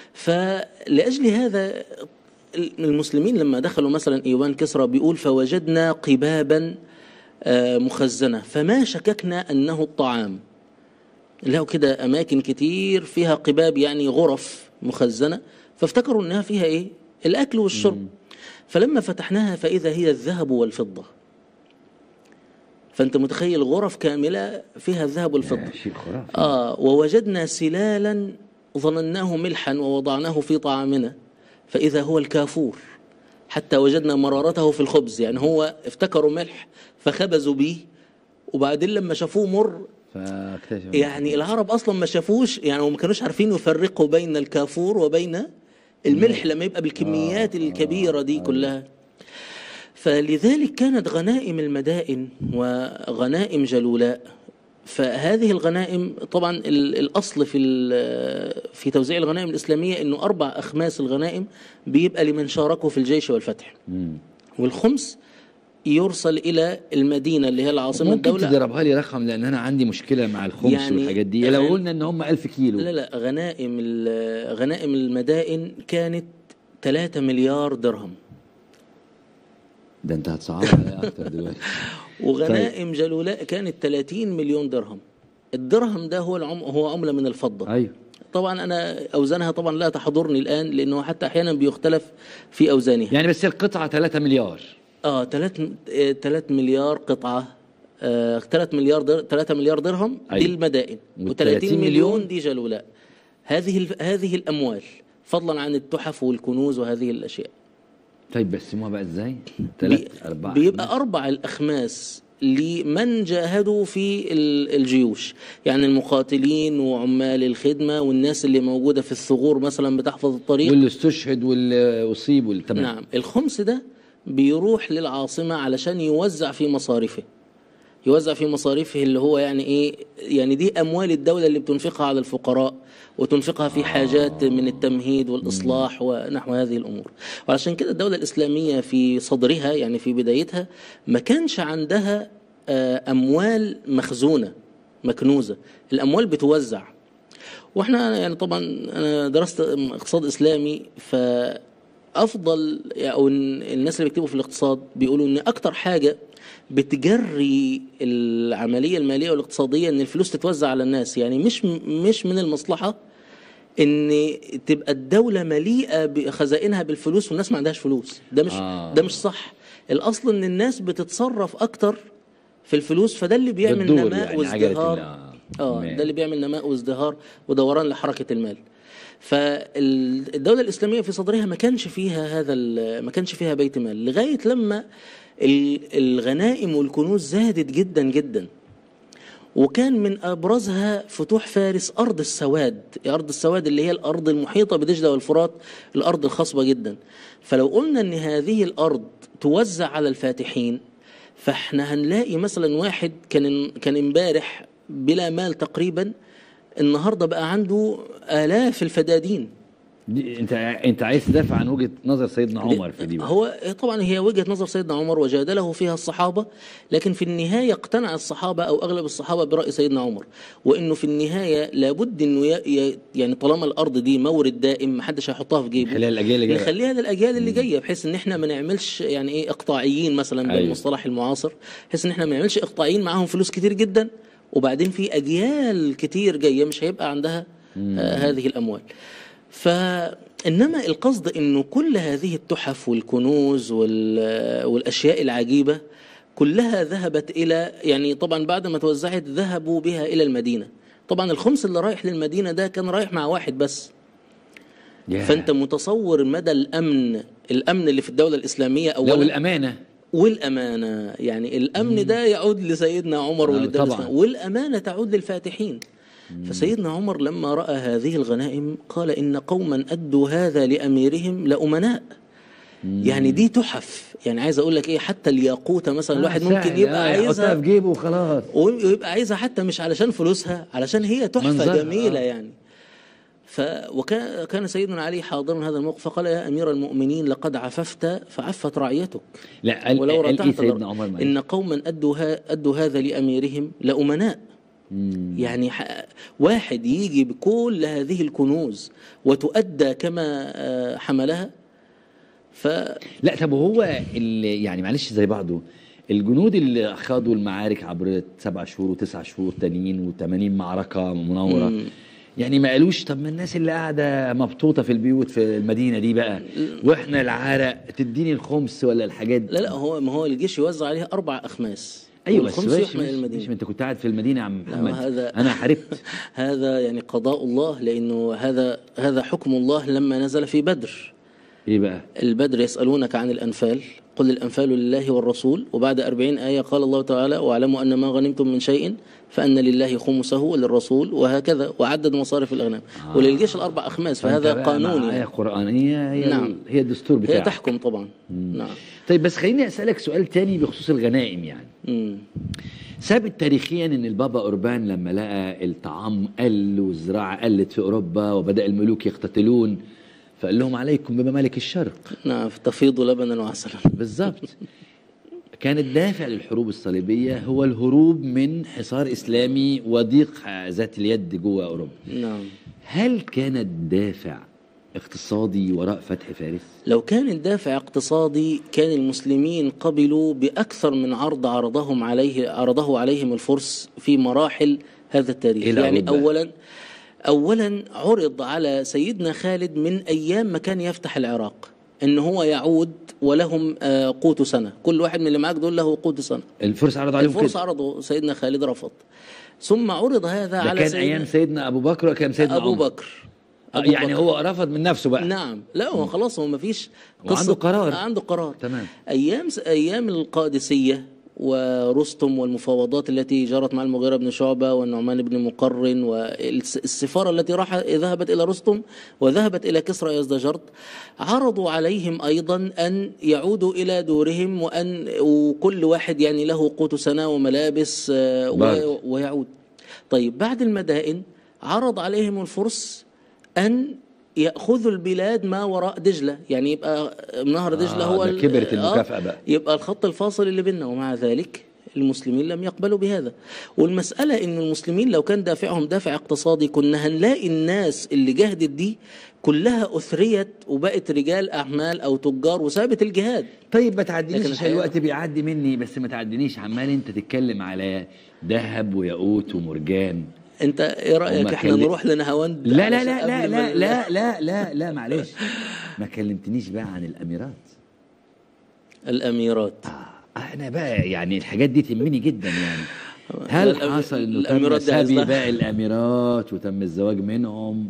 فلأجل هذا المسلمين لما دخلوا مثلا ايوان كسرى بيقول فوجدنا قبابا آه، مخزنة فما شككنا أنه الطعام لقوا كده أماكن كتير فيها قباب يعني غرف مخزنة فافتكروا أنها فيها إيه الأكل والشرب فلما فتحناها فإذا هي الذهب والفضة فأنت متخيل غرف كاملة فيها الذهب والفضة شيء خرافي آه ووجدنا سلالا ظنناه ملحا ووضعناه في طعامنا فإذا هو الكافور حتى وجدنا مرارته في الخبز يعني هو افتكروا ملح فخبزوا به وبعدين لما شافوه مر فاكتشف يعني العرب اصلا ما شافوش يعني وما كانوش عارفين يفرقوا بين الكافور وبين الملح لما يبقى بالكميات الكبيره دي كلها فلذلك كانت غنائم المدائن وغنائم جلولاء فهذه الغنائم طبعا ال- الاصل في ال- في توزيع الغنائم الاسلاميه انه اربع اخماس الغنائم بيبقى لمن شاركوا في الجيش والفتح مم. والخمس يرسل الى المدينه اللي هي العاصمه ممكن الدوله تضربها لي رقم لان انا عندي مشكله مع الخمس يعني والحاجات دي لو غن- قلنا ان هم 1000 كيلو لا لا غنائم ال- غنائم المدائن كانت 3 مليار درهم ده انت هتصعب عليا اكتر دلوقتي وغنائم جلولاء كانت 30 مليون درهم الدرهم ده هو العم هو عمله من الفضه ايوه طبعا انا اوزانها طبعا لا تحضرني الان لانه حتى احيانا بيختلف في اوزانها يعني بس القطعه 3 مليار اه 3 3 مليار قطعه آه 3 مليار در 3 مليار درهم أيوة. دي المدائن وال و30 30 مليون مليون دي جلولاء هذه ال- هذه الاموال فضلا عن التحف والكنوز وهذه الاشياء طيب بقسموها بقى ازاي؟ بي- 3 4 بيبقى أربع الأخماس لمن جاهدوا في ال- الجيوش يعني المقاتلين وعمال الخدمة والناس اللي موجودة في الثغور مثلا بتحفظ الطريق واللي استشهد واللي اصيب واللي تمام نعم الخمس ده بيروح للعاصمة علشان يوزع في مصارفه يوزع في مصاريفه اللي هو يعني ايه يعني دي اموال الدوله اللي بتنفقها على الفقراء وتنفقها في حاجات من التمهيد والاصلاح ونحو هذه الامور وعشان كده الدوله الاسلاميه في صدرها يعني في بدايتها ما كانش عندها آه، اموال مخزونه مكنوزه الاموال بتوزع واحنا يعني طبعا انا درست اقتصاد اسلامي فافضل او الناس اللي بيكتبوا في الاقتصاد بيقولوا ان اكتر حاجه بتجري العمليه الماليه والاقتصاديه ان الفلوس تتوزع على الناس يعني مش مش من المصلحه ان تبقى الدوله مليئه بخزائنها بالفلوس والناس ما عندهاش فلوس ده مش آه. ده مش صح الاصل ان الناس بتتصرف اكتر في الفلوس فده اللي بيعمل بتدور نماء يعني عجلة وازدهار ال- اه المال. ده اللي بيعمل نماء وازدهار ودوران لحركه المال فالدوله الاسلاميه في صدرها ما كانش فيها هذا ال- ما كانش فيها بيت مال لغايه لما ال- الغنائم والكنوز زادت جدا جدا وكان من ابرزها فتوح فارس ارض السواد ارض السواد اللي هي الارض المحيطه بدجله والفرات الارض الخصبه جدا فلو قلنا ان هذه الارض توزع على الفاتحين فاحنا هنلاقي مثلا واحد كان كان امبارح بلا مال تقريبا النهارده بقى عنده الاف الفدادين دي انت انت عايز تدافع عن وجهه نظر سيدنا عمر في دي بقى. هو طبعا هي وجهه نظر سيدنا عمر وجادله فيها الصحابه لكن في النهايه اقتنع الصحابه او اغلب الصحابه براي سيدنا عمر وانه في النهايه لابد انه ي- ي- يعني طالما الارض دي مورد دائم محدش هيحطها في جيبه خلال الاجيال اللي جايه نخليها للاجيال اللي جايه بحيث ان احنا ما نعملش يعني ايه اقطاعيين مثلا أيوة. بالمصطلح المعاصر بحيث ان احنا ما نعملش اقطاعيين معاهم فلوس كتير جدا وبعدين في اجيال كتير جايه مش هيبقى عندها آه هذه الاموال فانما القصد انه كل هذه التحف والكنوز وال- والاشياء العجيبه كلها ذهبت الى يعني طبعا بعد ما توزعت ذهبوا بها الى المدينه طبعا الخمس اللي رايح للمدينه ده كان رايح مع واحد بس ياه. فانت متصور مدى الامن الامن اللي في الدوله الاسلاميه لا اولا والامانه والامانه يعني الامن ده يعود لسيدنا عمر آه، وللدوله طبعاً. الاسلاميه والامانه تعود للفاتحين فسيدنا عمر لما راى هذه الغنائم قال ان قوما ادوا هذا لاميرهم لامناء يعني دي تحف يعني عايز اقول لك ايه حتى الياقوته مثلا الواحد آه، ممكن سهل. يبقى آه، يحطها عايزها في جيبه وخلاص ويبقى عايزها حتى مش علشان فلوسها علشان هي تحفة منظرها، جميلة آه. يعني ف وكان كان سيدنا علي حاضرا هذا الموقف فقال يا امير المؤمنين لقد عففت فعفت رعيتك لا قال ولو قال ايه رتعت سيدنا عمر معلش؟ ان قوما ادوا ها ادوا هذا لاميرهم لامناء مم. يعني ح- واحد يجي بكل هذه الكنوز وتؤدى كما آه، حملها ف لا طب وهو اللي يعني معلش زي بعضه الجنود اللي خاضوا المعارك عبر سبع شهور وتسع شهور تانيين و80 معركه منوره مم. يعني ما قالوش طب ما الناس اللي قاعده مبسوطه في البيوت في المدينه دي بقى واحنا العرق تديني الخمس ولا الحاجات لا لا هو ما هو الجيش يوزع عليها اربع اخماس ايوه بس والخمس ماشي يحمل ماشي, المدينه ماشي ما انت كنت قاعد في المدينه يا عم لا، محمد هذا- انا حاربت هذا يعني قضاء الله لانه هذا هذا حكم الله لما نزل في بدر ايه بقى البدر يسالونك عن الانفال قل الانفال لله والرسول وبعد أربعين ايه قال الله تعالى واعلموا ان ما غنمتم من شيء فان لله خمسه وللرسول وهكذا وعدد مصارف الاغنام آه. وللجيش الاربع اخماس فأنت فهذا بقى قانون مع آية يعني. قرآنية هي نعم. ال- هي الدستور هي بتاعك تحكم طبعا نعم طيب بس خليني أسألك سؤال تاني بخصوص الغنائم يعني مم. ثابت تاريخيا ان البابا اوربان لما لقى الطعام قل والزراعه قلت في اوروبا وبدا الملوك يقتتلون فقال لهم عليكم بممالك الشرق نعم تفيض لبنا وعسلا بالظبط كان الدافع للحروب الصليبيه هو الهروب من حصار اسلامي وضيق ذات اليد جوه اوروبا نعم هل كان الدافع اقتصادي وراء فتح فارس لو كان الدافع اقتصادي كان المسلمين قبلوا بأكثر من عرض عرضهم عليه عرضه عليهم الفرس في مراحل هذا التاريخ إيه يعني العروض بقى؟ أولا أولا عرض على سيدنا خالد من أيام ما كان يفتح العراق إن هو يعود ولهم آه، قوت سنة كل واحد من اللي معاك دول له قوت سنة الفرس عرض عليهم الفرس كده عرضوا سيدنا خالد رفض ثم عرض هذا ده على كان سيدنا ايام سيدنا ابو بكر وكان سيدنا أبو عمر. بكر آه، أبو يعني بكر. هو رفض من نفسه بقى نعم لا هو خلاص هو ما فيش وعنده قرار. عنده قرار تمام. ايام ايام القادسيه ورستم والمفاوضات التي جرت مع المغيرة بن شعبة والنعمان بن مقرن والسفارة التي راح ذهبت إلى رستم وذهبت إلى كسرى يزدجرت عرضوا عليهم أيضا أن يعودوا إلى دورهم وأن وكل واحد يعني له قوت سنة وملابس آه، برضه. و- ويعود طيب بعد المدائن عرض عليهم الفرس أن يأخذوا البلاد ما وراء دجلة يعني يبقى نهر دجلة آه، هو ده ال- كبرت آه، المكافأة بقى. يبقى الخط الفاصل اللي بيننا ومع ذلك المسلمين لم يقبلوا بهذا والمسألة إن المسلمين لو كان دافعهم دافع اقتصادي كنا هنلاقي الناس اللي جهدت دي كلها أثريت وبقت رجال أعمال أو تجار وسابت الجهاد طيب ما تعدينيش لكن عشان الحقيقة- الوقت بيعدي مني بس ما تعدينيش عمال انت تتكلم على ذهب وياقوت ومرجان أنت إيه رأيك وما إحنا كل- نروح لنهاوند لا لا علشان لا لا قبل لا ما- لا لا لا لا معلش ما كلمتنيش بقى عن الاميرات الأميرات آه انا بقى يعني الحاجات دي تهمني جدا يعني هل الأم- حصل انه تم الأميرات دي سبي عايزة- باقي الاميرات وتم الزواج منهم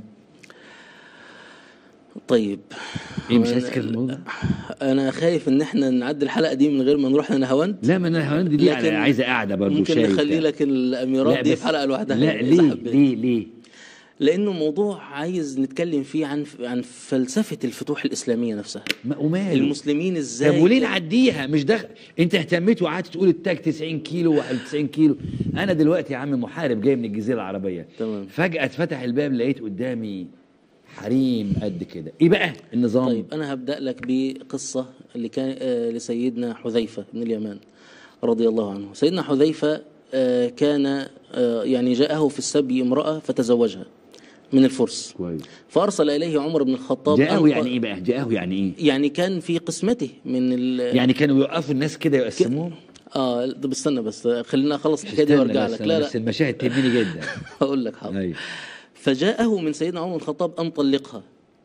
طيب ايه مش عايز تتكلم في الموضوع ده؟ أنا خايف إن إحنا نعدي الحلقة دي من غير ما نروح لنهاوند لا ما انا الهولندي دي لكن عايزه قاعده برضه ممكن شاي نخلي وبتاع. لك الأميرات لا دي بس- في حلقة لوحدها لا إذا ليه حبيت. ليه ليه لانه موضوع عايز نتكلم فيه عن عن فلسفه الفتوح الاسلاميه نفسها ما- وماله المسلمين ازاي طب وليه نعديها مش ده انت اهتميت وقعدت تقول التاج 90 كيلو و90 كيلو انا دلوقتي يا عم محارب جاي من الجزيره العربيه تمام. فجاه اتفتح الباب لقيت قدامي حريم قد كده ايه بقى النظام طيب انا هبدا لك بقصه اللي كان آه لسيدنا حذيفه بن اليمان رضي الله عنه سيدنا حذيفه آه كان آه يعني جاءه في السبي امراه فتزوجها من الفرس كويس فارسل اليه عمر بن الخطاب جاءه أن- يعني ايه بقى جاءه يعني ايه يعني كان في قسمته من ال يعني كانوا يوقفوا الناس كده يقسموهم اه طب استنى بس خلينا اخلص الحكايه دي استنى وارجع بس لك أنا لا بس لا المشاهد تهمني جدا هقول لك حاضر ايوه فجاءه من سيدنا عمر بن الخطاب ان طلقها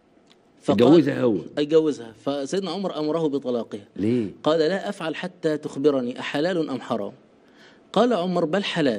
اتجوزها هو يجوزها فسيدنا عمر امره بطلاقها ليه قال لا افعل حتى تخبرني احلال ام حرام قال عمر بل حلال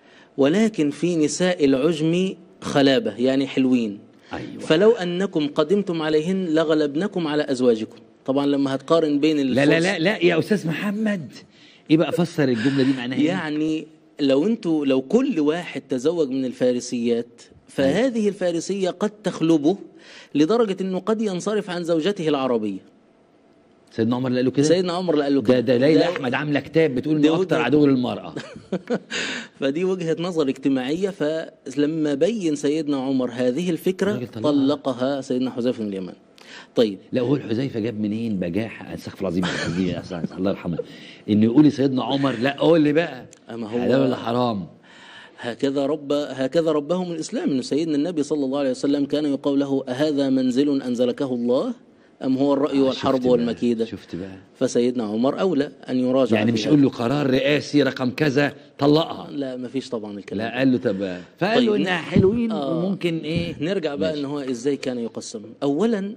ولكن في نساء العجم خلابه يعني حلوين ايوه فلو انكم قدمتم عليهن لغلبنكم على ازواجكم طبعا لما هتقارن بين لا لا الفرس- لا لا يا استاذ محمد ايه بقى فسر الجمله دي معناها ايه يعني لو انتوا لو كل واحد تزوج من الفارسيات فهذه الفارسيه قد تخلبه لدرجه انه قد ينصرف عن زوجته العربيه سيدنا عمر اللي قال له كده سيدنا عمر اللي قال له ده كده ده ليلى ده- احمد عامله كتاب بتقول ده انه اكتر وجهة- عدو للمراه فدي وجهة نظر اجتماعية فلما بين سيدنا عمر هذه الفكرة الراجل طلقها. طلقها سيدنا حذيفة بن اليمان طيب لا هو الحذيفه جاب منين بجاحه استغفر الله العظيم العظيم يا أستاذ، الله يرحمه انه يقول لسيدنا عمر لا قول لي بقى أما هو- حلال ولا حرام هكذا رب هكذا ربهم الإسلام إنه سيدنا النبي صلى الله عليه وسلم كان يقول له أهذا منزل أنزلكه الله أم هو الرأي آه، والحرب شفت بقى، والمكيدة شفت بقى فسيدنا عمر أولى أن يراجع يعني في مش هذا. اقول له قرار رئاسي رقم كذا طلقها لا ما فيش طبعا الكلام لا قال له طب فقال له طيب، انها حلوين آه. وممكن ايه نرجع بقى ماشي. ان هو ازاي كان يقسم اولا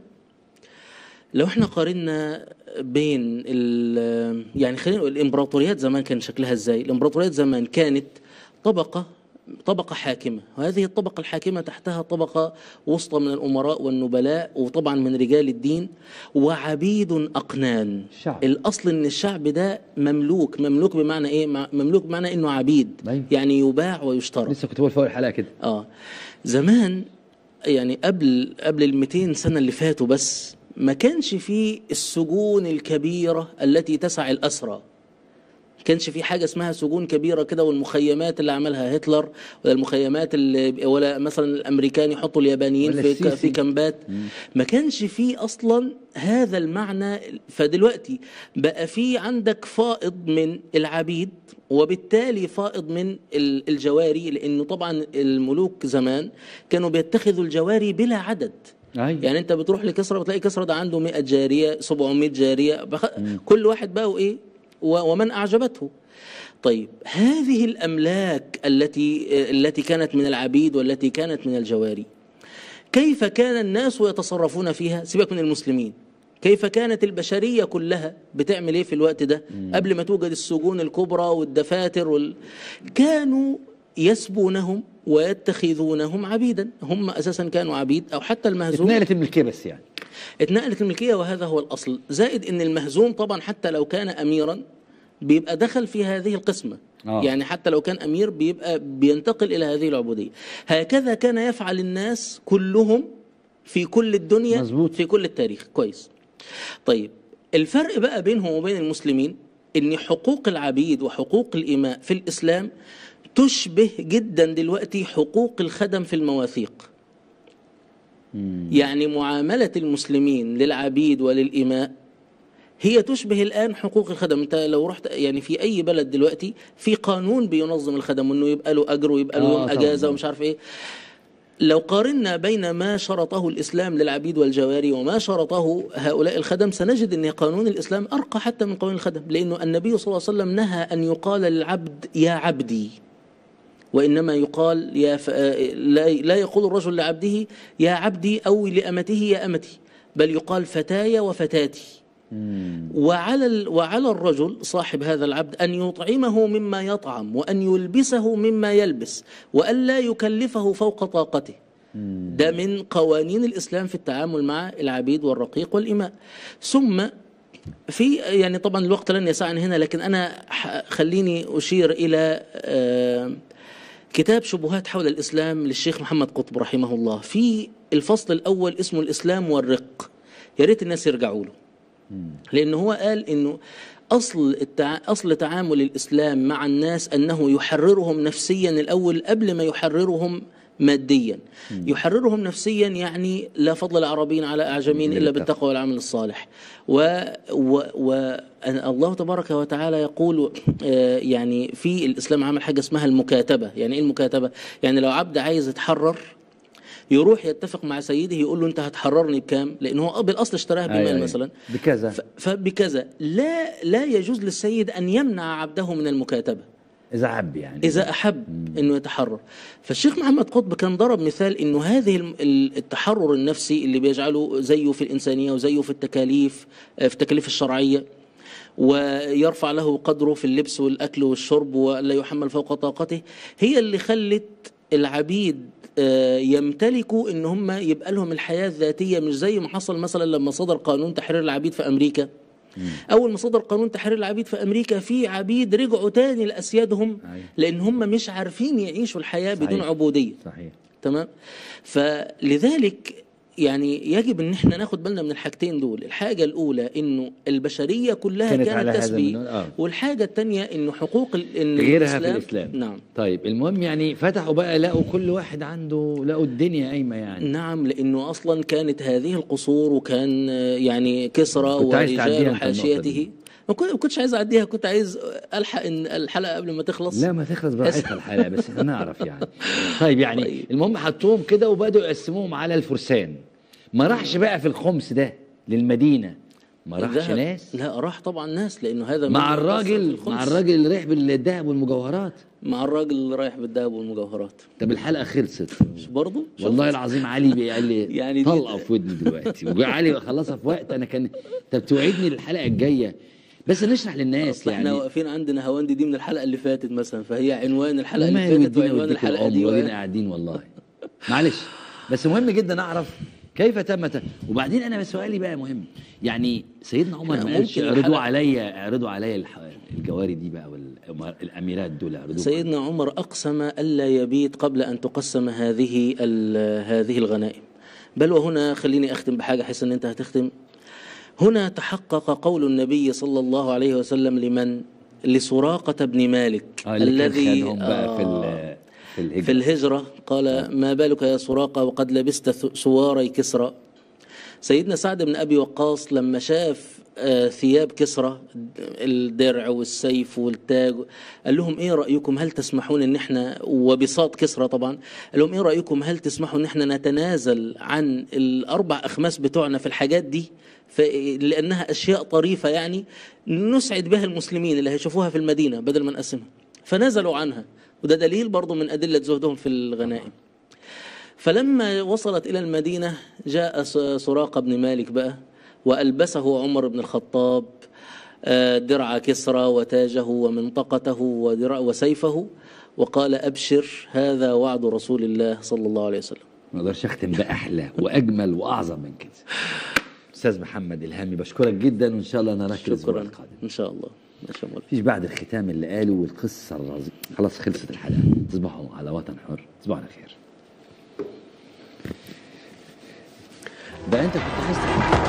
لو احنا قارنا بين ال يعني خلينا نقول الامبراطوريات زمان كان شكلها ازاي الامبراطوريات زمان كانت طبقه طبقة حاكمة وهذه الطبقة الحاكمة تحتها طبقة وسطى من الأمراء والنبلاء وطبعا من رجال الدين وعبيد أقنان شعب. الأصل أن الشعب ده مملوك مملوك بمعنى إيه مع- مملوك بمعنى أنه عبيد أيوة. يعني يباع ويشترى لسه كنت بقول في اول حلقه كده اه زمان يعني قبل قبل ال 200 سنه اللي فاتوا بس ما كانش فيه السجون الكبيره التي تسع الاسرى كانش في حاجه اسمها سجون كبيره كده والمخيمات اللي عملها هتلر ولا المخيمات اللي ولا مثلا الامريكان يحطوا اليابانيين ولا في السيسي. في كامبات ما كانش في اصلا هذا المعنى فدلوقتي بقى في عندك فائض من العبيد وبالتالي فائض من ال- الجواري لانه طبعا الملوك زمان كانوا بيتخذوا الجواري بلا عدد أيوة. يعني انت بتروح لكسرى بتلاقي كسرى ده عنده 100 جاريه 700 جاريه بخ... كل واحد بقى وايه و... ومن اعجبته طيب هذه الاملاك التي التي كانت من العبيد والتي كانت من الجواري كيف كان الناس يتصرفون فيها سيبك من المسلمين كيف كانت البشرية كلها بتعمل ايه في الوقت ده قبل ما توجد السجون الكبرى والدفاتر وال... كانوا يسبونهم ويتخذونهم عبيدا هم اساسا كانوا عبيد او حتى المهزوم اتنقلت الملكيه بس يعني اتنقلت الملكيه وهذا هو الاصل زائد ان المهزوم طبعا حتى لو كان اميرا بيبقى دخل في هذه القسمه آه. يعني حتى لو كان امير بيبقى بينتقل الى هذه العبوديه هكذا كان يفعل الناس كلهم في كل الدنيا مظبوط. في كل التاريخ كويس طيب الفرق بقى بينهم وبين المسلمين ان حقوق العبيد وحقوق الاماء في الاسلام تشبه جدا دلوقتي حقوق الخدم في المواثيق يعني معاملة المسلمين للعبيد وللإماء هي تشبه الآن حقوق الخدم أنت لو رحت يعني في أي بلد دلوقتي في قانون بينظم الخدم وأنه يبقى له أجر ويبقى له آه يوم طبعاً. أجازة ومش عارف إيه لو قارنا بين ما شرطه الإسلام للعبيد والجواري وما شرطه هؤلاء الخدم سنجد أن قانون الإسلام أرقى حتى من قانون الخدم لأنه النبي صلى الله عليه وسلم نهى أن يقال للعبد يا عبدي وإنما يقال يا ف... لا... لا يقول الرجل لعبده يا عبدي أو لأمته يا أمتي بل يقال فتاي وفتاتي وعلى ال... وعلى الرجل صاحب هذا العبد أن يطعمه مما يطعم وأن يلبسه مما يلبس وأن لا يكلفه فوق طاقته ده من قوانين الإسلام في التعامل مع العبيد والرقيق والإماء ثم في يعني طبعا الوقت لن يسعني هنا لكن أنا ح- خليني أشير إلى آه كتاب شبهات حول الإسلام للشيخ محمد قطب رحمه الله في الفصل الأول اسمه الإسلام والرق يا ريت الناس يرجعوا له لأن هو قال إنه أصل التع... أصل تعامل الإسلام مع الناس أنه يحررهم نفسيا الأول قبل ما يحررهم ماديا يحررهم نفسيا يعني لا فضل العربين على أعجمين إلا بالتقوى والعمل الصالح و, و... و... الله تبارك وتعالى يقول آه، يعني في الإسلام عمل حاجة اسمها المكاتبة يعني إيه المكاتبة يعني لو عبد عايز يتحرر يروح يتفق مع سيده يقول له انت هتحررني بكام لان هو بالاصل اشتراها أيوة، بمال أيوة. مثلا بكذا ف- فبكذا لا لا يجوز للسيد ان يمنع عبده من المكاتبه اذا عب يعني اذا احب انه يتحرر فالشيخ محمد قطب كان ضرب مثال انه هذه الم- ال- التحرر النفسي اللي بيجعله زيه في الانسانيه وزيه في التكاليف آه، في التكاليف الشرعيه ويرفع له قدره في اللبس والاكل والشرب ولا يحمل فوق طاقته هي اللي خلت العبيد آه، يمتلكوا ان هم يبقى لهم الحياه الذاتيه مش زي ما حصل مثلا لما صدر قانون تحرير العبيد في امريكا اول ما صدر قانون تحرير العبيد في امريكا في عبيد رجعوا تاني لاسيادهم أيوة. لان هم مش عارفين يعيشوا الحياه صحيح. بدون عبوديه صحيح تمام فلذلك يعني يجب ان احنا ناخد بالنا من الحاجتين دول الحاجه الاولى انه البشريه كلها كانت كانت, على هذا تسبي النوع، آه. والحاجه الثانيه انه حقوق ال- إن غيرها في الاسلام نعم طيب المهم يعني فتحوا بقى لقوا كل واحد عنده لقوا الدنيا قايمه يعني نعم لانه اصلا كانت هذه القصور وكان آه، يعني كسرى كنت عايز تعديها ورجال أنت النقطة وحاشيته دي. ما كنت- ما كنتش عايز اعديها كنت عايز الحق إن الحلقه قبل ما تخلص لا ما تخلص براحتها الحلقه بس احنا نعرف يعني طيب يعني طيب. المهم حطوهم كده وبداوا يقسموهم على الفرسان ما راحش بقى في الخمس ده للمدينه ما راحش ذهب- ناس لا راح طبعا ناس لانه هذا مع مما يؤثر في الراجل الخمس. مع الراجل اللي رايح بالذهب والمجوهرات مع الراجل اللي رايح بالذهب والمجوهرات طب الحلقه خلصت مش برضه والله العظيم علي بي- قال لي يعني يعني دي- طلقه في ودني دلوقتي وعلي خلصها في وقت انا كان طب توعدني للحلقه الجايه بس نشرح للناس اصل احنا يعني واقفين عندنا هواندي دي من الحلقه اللي فاتت مثلا فهي عنوان الحلقه اللي وماله فاتت يدينا وعنوان ويديك الحلقه العمر دي وادينا و... قاعدين والله معلش بس مهم جدا اعرف كيف تم ت- وبعدين انا سؤالي بقى مهم يعني سيدنا عمر إحنا ما قالش ممكن اعرضوا الحلقة- عليا اعرضوا عليا الح- الجواري دي بقى والاميرات دول اعرضوا سيدنا عمر اقسم الا يبيت قبل ان تقسم هذه ال- هذه الغنائم بل وهنا خليني اختم بحاجه حيث ان انت هتختم هنا تحقق قول النبي صلى الله عليه وسلم لمن لسراقة بن مالك آه اللي الذي خدهم بقى في ال- في الهجرة في الهجرة قال ما بالك يا سراقة وقد لبست ث- سواري كسرى سيدنا سعد بن أبي وقاص لما شاف آه، ثياب كسرى الدرع والسيف والتاج قال لهم ايه رأيكم هل تسمحون ان احنا وبساط كسرى طبعا قال لهم ايه رأيكم هل تسمحوا ان احنا نتنازل عن الاربع اخماس بتوعنا في الحاجات دي ف- لانها اشياء طريفة يعني نسعد بها المسلمين اللي هيشوفوها في المدينة بدل ما نقسمها فنزلوا عنها وده دليل برضو من أدلة زهدهم في الغنائم فلما وصلت إلى المدينة جاء س- سراقة بن مالك بقى وألبسه عمر بن الخطاب آه، درع كسرى وتاجه ومنطقته ودرع وسيفه وقال أبشر هذا وعد رسول الله صلى الله عليه وسلم ما اقدرش اختم باحلى واجمل واعظم من كده استاذ محمد الهامي بشكرك جدا وان شاء الله نراك الاسبوع شكرا القادم إن شاء الله ما شاء الله مفيش بعد الختام اللي قاله والقصه الرزق خلاص خلصت الحلقه تصبحوا على وطن حر تصبحوا على خير ده انت كنت عايز تحكي